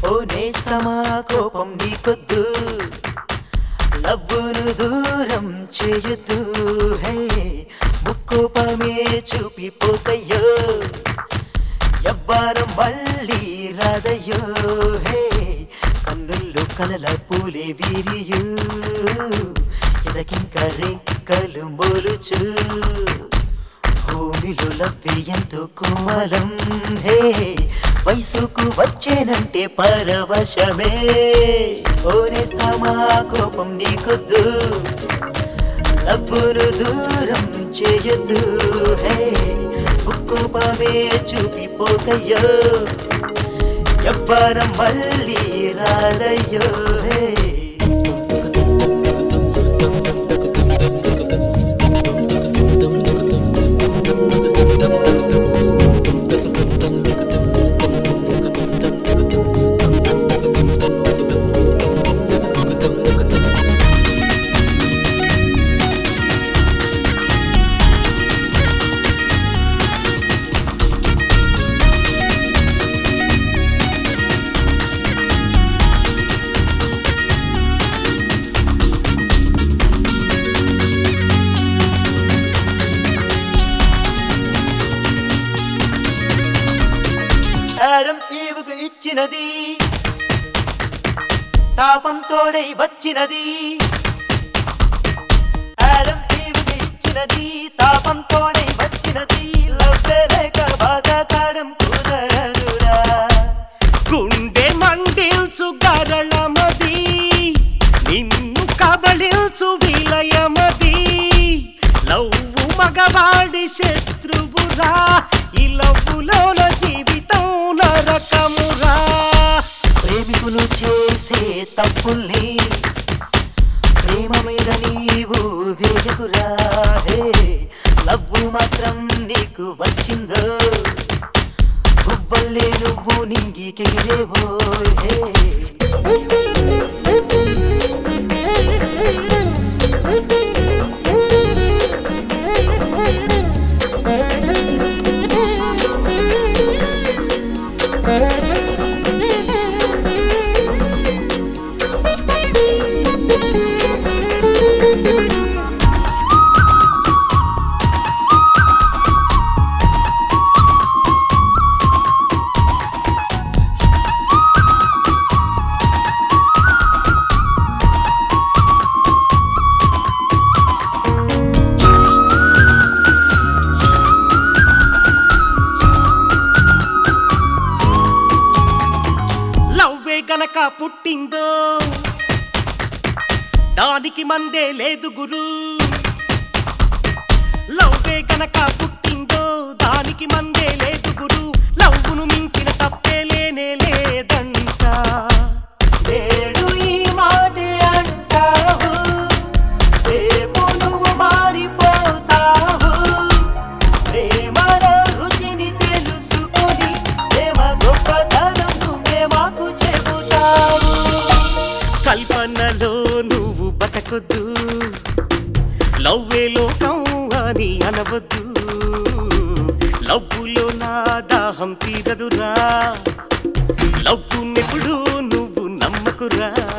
ఓ నేస్తమా కోపం నీకొద్దు లవ్వును దూరం చేయొద్దు హే ముక్కోపమే చూపిపోకయ్యో ఎవ్వరం మళ్ళీ రాదయ్యో హే కన్నుల్లో కలల పూలే వీరియు ఎదకింక రెక్కలు మొలుచు భూమిలో లవ్వి ఎంతో కోమలం హే వయసుకు వచ్చేనంటే పరవశమే ఓనేస్తామా కోపం నీకొద్దు లవ్వును దూరం చేయొద్దు హే ఉక్కుపమే చూపిపోకయ్యో ఎవ్వరం మళ్ళీ రాదయ్యో హే ఆడం ఈవుకు ఇచ్చినది తాపం తోడై వచ్చినది ఆడం ఈవుకు ఇచ్చినది తాపం తోడై వచ్చినది లవ్వే లేక బాగా కాడం కుదరదురా గుండె మండిల్చు గరళమది నిన్ను కబళిల్చు విలయమది లవ్వు మగవాడి శత్రువురా ఈ లవ్వులోన జీవితం నరకమురా ప్రేమికులు చేసే తప్పుల్ని ప్రేమ మీద నీవు వేయకురా హే లవ్వు మాత్రం నీకు వచ్చిందో గువ్వల్లే నువ్వు నింగికెగిరేవో హే లవ్వే గనక పుట్టిందో దానికి మందే లేదు గురు లవ్వే గనక పుట్టిందో దానికి మందే లేదు గురు లవ్వును మించిన తప్పే లేనే లేదంట నేడు ఈ మాటే అంటావు రేపు నువ్వు మారిపోతావు ప్రేమల రుచిని తెలుసుకొని ప్రేమ గొప్పతనం నువ్వే మాకు చెబుతావు కల్పనలో నువ్వు బతకొద్దు లవ్వే లోకం అని అనవద్దు లవ్వులో నా దాహం తీరదురా లవ్వునెప్పుడు నువ్వు నమ్మకురా